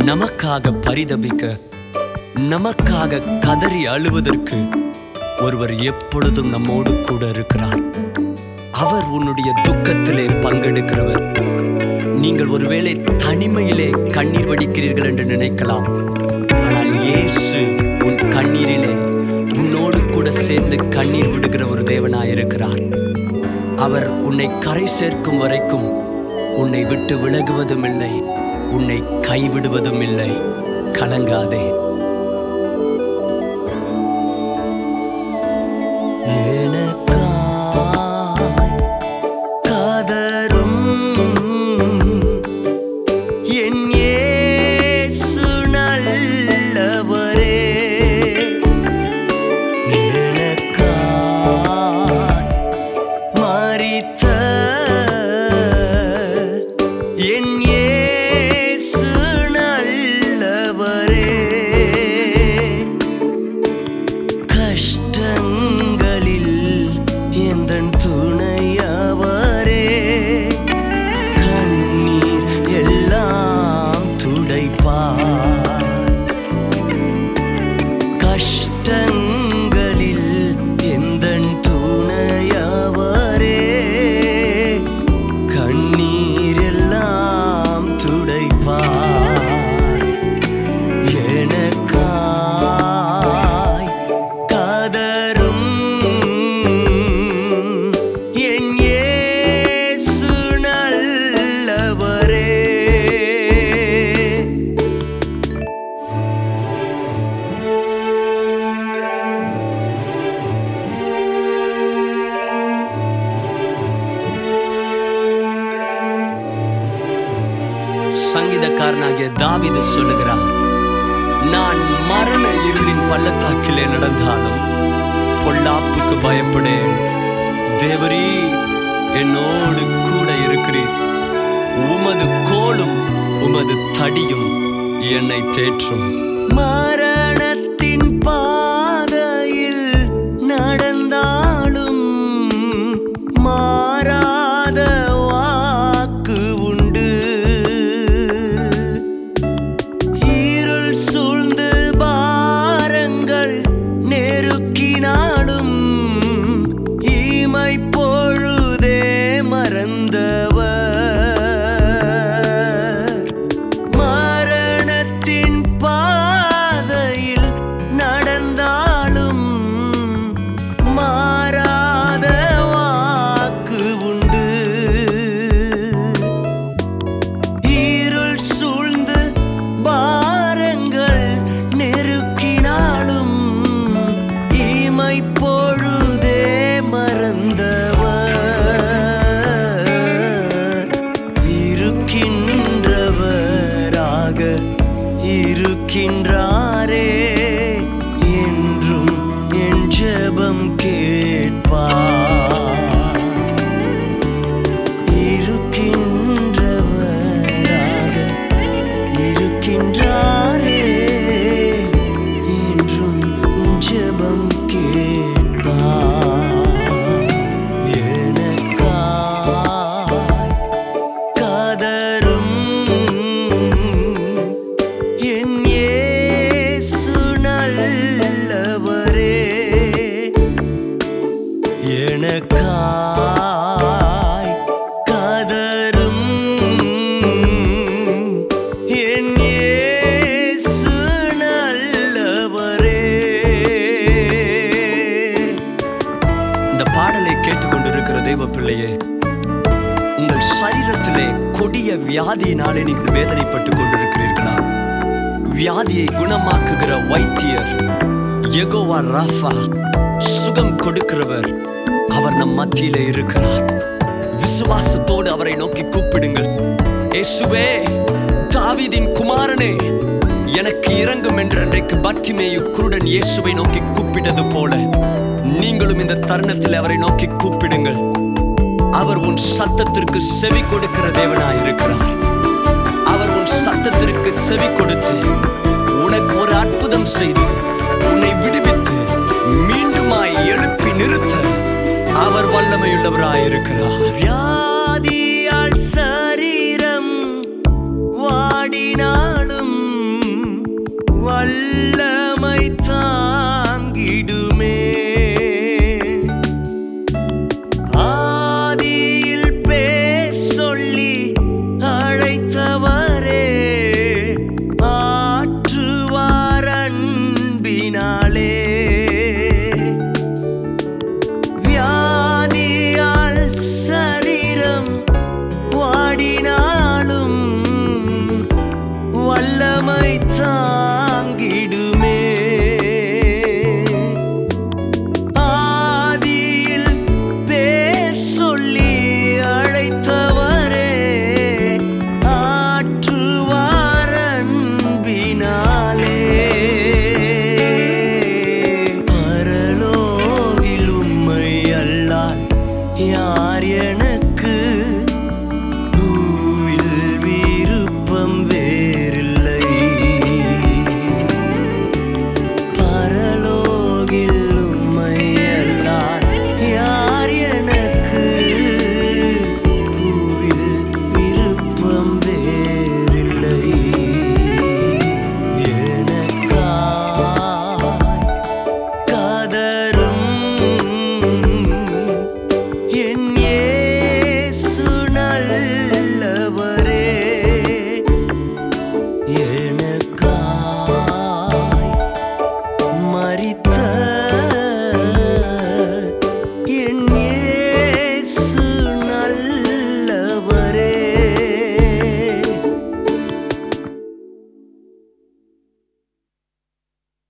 நமக்காக பரிதபிக்க நமக்காக கதறி அழுவதற்கு ஒருவர் எப்பொழுதும் நம்மோடு கூட இருக்கிறார் அவர் உன்னுடைய துக்கத்திலே பங்கெடுக்கிறவர் நீங்கள் ஒருவேளை தனிமையிலே கண்ணீர் வடிக்கிறீர்கள் என்று நினைக்கலாம் ஆனால் இயேசு உன் கண்ணீரிலே உன்னோடு கூட சேர்ந்து கண்ணீர் விடுகிற ஒரு தேவனாயிருக்கிறார் அவர் உன்னை கரை சேர்க்கும் வரைக்கும் உன்னை விட்டு விலகுவதும் இல்லை உன்னை கைவிடுவதும் இல்லை கலங்காதே எனக்காய் காதரும் என் இயேசு நல்லவரே எனக்காய் மரித்த என் இயேசு நல்லவரே கஷ்டங்களில் எந்தன் துணையவரே கண்ணீர் எல்லாம் துடைப்பார் கஷ்டங்களில் எந்தன் துணையவரே கண்ணீர் எல்லாம் துடைப்பார் எனக்காய் கதரும் என் இயேசு நல்லவரே சங்கீதக்காரனாகிய தாவீது சொல்லுகிறார் நான் மரண இருளின் பள்ளத்தாக்கிலே நடந்தாலும் பொல்லாப்புக்கு பயப்படேன் தேவரீ என்னோடு கூட இருக்கிறீர் உமது கோலும் உமது தடியும் என்னை தேற்றும் மரணத்தின் பாதையில் நடந்தாலும் மாறாத வாக்கு உண்டு இருள் சூழ்ந்து பாரங்கள் நெருக்கினாலும் இமை பொழுதே மறந்தவர் மரணத்தின் பாதையில் நடந்தாலும் மாறாத வாக்கு உண்டு இருள் சூழ்ந்து பாரங்கள் நெருக்கினாலும் இமை பொழுதே மறந்தவர் இருக்கின்றவராக இருக்கின்றாரே என்றும் என் ஜெபம் கேட்பார் இருக்கின்றவராக இருக்கின்றாரே என்றும் உன் ஜெபம் கேட்பார் எனக்காய் கதரும் என் இயேசு நல்லவரே எனக்காய் கதரும் என் இயேசு நல்லவரே இந்த பாடலை கேட்டுக்கொண்டிருக்கிற தெய்வ பிள்ளையே உங்கள் சரீரத்திலே கொடிய வியாதியினாலே நீங்கள் வேதனைப்பட்டுக் கொண்டிருக்கிறீர்களா வியாதியை குணமாக்குகிற வைத்தியர் யெகோவா ராஃபா சுகம் கொடுக்கிறவர் அவர் நம் மத்தியிலே இருக்கிறார் விசுவாசத்தோடு அவரை நோக்கி கூப்பிடுங்கள் இயேசுவே தாவீதின் குமாரனே எனக்கு இறங்கும் என்று அன்றைக்கு பத்திமேயு குருடன் இயேசுவை நோக்கி கூப்பிட்டது போல நீங்களும் இந்த தருணத்தில் அவரை நோக்கி கூப்பிடுங்கள் அவர் உன் சத்தத்திற்கு செவி கொடுக்கிற தேவனாய் இருக்கிறார் அவர் உன் சத்தத்திற்கு செவி கொடுத்து உனக்கு ஒரு அற்புதம் செய்து உன்னை விடுவித்து மீண்டுமாய் எழுப்பி நிறுத்த அவர் வல்லமையுள்ளவராயிருக்கிறார்